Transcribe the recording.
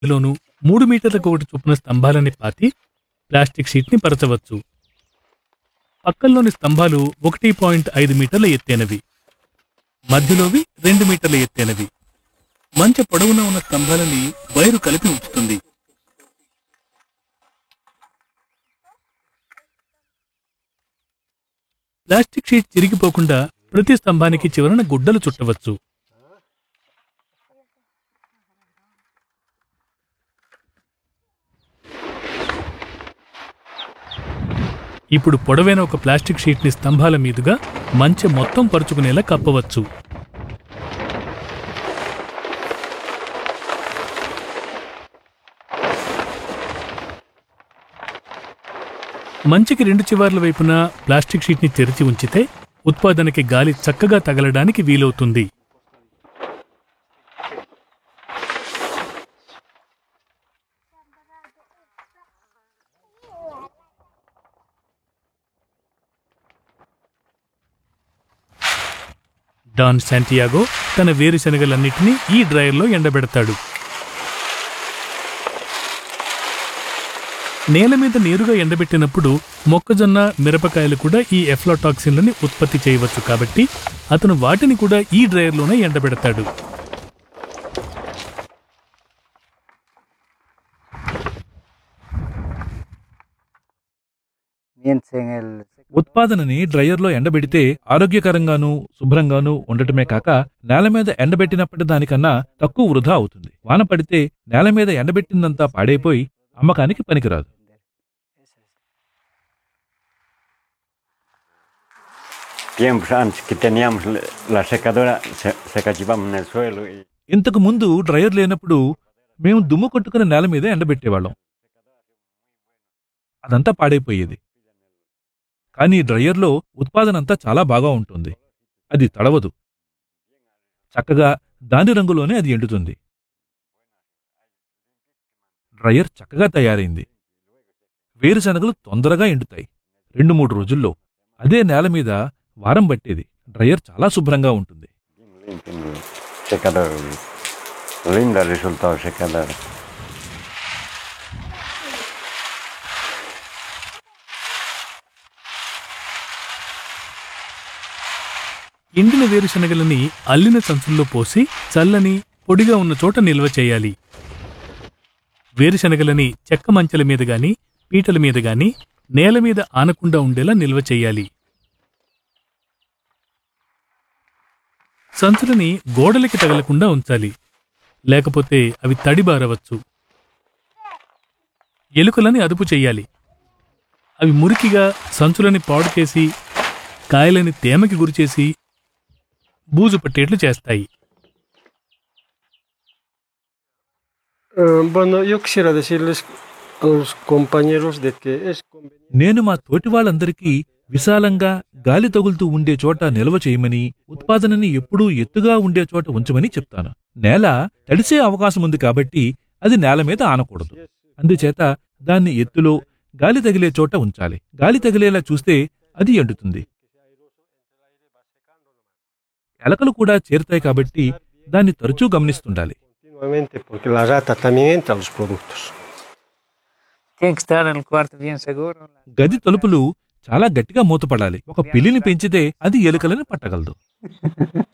లోను మూడు మీటర్లకు ఒకటి చొప్పున స్తంభాలని పాతి ప్లాస్టిక్ షీట్ని పరచవచ్చు పక్కల్లోని స్తంభాలు ఒకటి పాయింట్ ఐదు మీటర్ల ఎత్తైనవి మధ్యలోవి రెండు మీటర్ల ఎత్తైనవి మంచి పొడవున ఉన్న స్తంభాలని వైరు కలిపి ఉంచుతుంది ప్లాస్టిక్ షీట్ చిరిగిపోకుండా ప్రతి స్తంభానికి చివరన గుడ్డలు చుట్టవచ్చు ఇప్పుడు పొడవైన ఒక ప్లాస్టిక్ షీట్ని స్తంభాల మీదుగా మంచె మొత్తం పరుచుకునేలా కప్పవచ్చు మంచికి రెండు చివర్ల వైపున ప్లాస్టిక్ షీట్ని తెరిచి ఉంచితే ఉత్పాదనకి గాలి చక్కగా తగలడానికి వీలవుతుంది డాన్ శాంటియాగో తన వేరుశనగలన్నిటినీ ఈ డ్రైయర్లో ఎండబెడతాడు నేల మీద నేరుగా ఎండబెట్టినప్పుడు మొక్కజొన్న మిరపకాయలు కూడా ఈ ఎఫ్లోటాక్సిన్లని ఉత్పత్తి చేయవచ్చు కాబట్టి అతను వాటిని కూడా ఈ డ్రైయర్లోనే ఎండబెడతాడు Mientras en el ఉత్పాదనని డ్రయర్లో ఎండబెడితే ఆరోగ్యకరంగానూ శుభ్రంగానూ ఉండటమే కాక నేల మీద ఎండబెట్టినప్పటి దానికన్నా తక్కువ వృధా అవుతుంది వాన పడితే నేల మీద ఎండబెట్టిందంతా పాడైపోయి అమ్మకానికి పనికిరాదు tiempos antes que teníamos la- la secadora, se, se cachivamos en el suelo y ఇంతకు ముందు డ్రయర్ లేనప్పుడు మేము దుమ్ము కొట్టుకుని నేల మీద ఎండబెట్టేవాళ్ళం అదంతా పాడైపోయేది కానీ ఈ డ్రయర్లో ఉత్పాదన అంతా చాలా బాగా ఉంటుంది అది తడవదు చక్కగా దాని రంగులోనే అది ఎండుతుంది డ్రయర్ చక్కగా తయారైంది వేరుశనగలు తొందరగా ఎండుతాయి రెండు మూడు రోజుల్లో అదే నేల మీద వారం పట్టేది డ్రయర్ చాలా శుభ్రంగా ఉంటుంది bien limpio el secador. Lindo el resultado del secador. ఎండిన వేరుశనగలని అల్లిన సంచుల్లో పోసి చల్లని పొడిగా ఉన్న చోట నిల్వ చేయాలి వేరుశనగలని చెక్క మంచెల మీద గాని పీటల మీద గాని నేల మీద ఆనకుండా ఉండేలా నిల్వ చేయాలి సంచులని గోడలకి తగలకుండా ఉంచాలి లేకపోతే అవి తడిబారవచ్చు ఎలుకలని అదుపు చెయ్యాలి అవి మురికిగా సంచులని పాడు చేసి కాయలని తేమకి గురిచేసి బూజు పట్టేట్లు చేస్తాయి Eh, bueno, yo quisiera decirles a los compañeros de que es conveniente. నేను మా తోటి వాళ్ళందరికీ విశాలంగా గాలి తగులుతూ ఉండే చోట నిల్వ చేయమని ఉత్పాదనని ఎప్పుడూ ఎత్తుగా ఉండే చోట ఉంచమని చెప్తాను నేల తడిసే అవకాశం ఉంది కాబట్టి అది నేల మీద ఆనకూడదు అందుచేత దాన్ని ఎత్తులో గాలి తగిలే చోట ఉంచాలి గాలి తగిలేలా చూస్తే అది ఎండుతుంది ఎలకలు కూడా చేరుతాయి కాబట్టి దాన్ని తరచూ గమనిస్తుండాలి Continuamente, porque la rata también entra a los productos. tiene que estar en el cuarto bien seguro. గది తలుపులు చాలా గట్టిగా మూతపడాలి ఒక పిల్లిని పెంచితే అది ఎలుకలను పట్టగలదు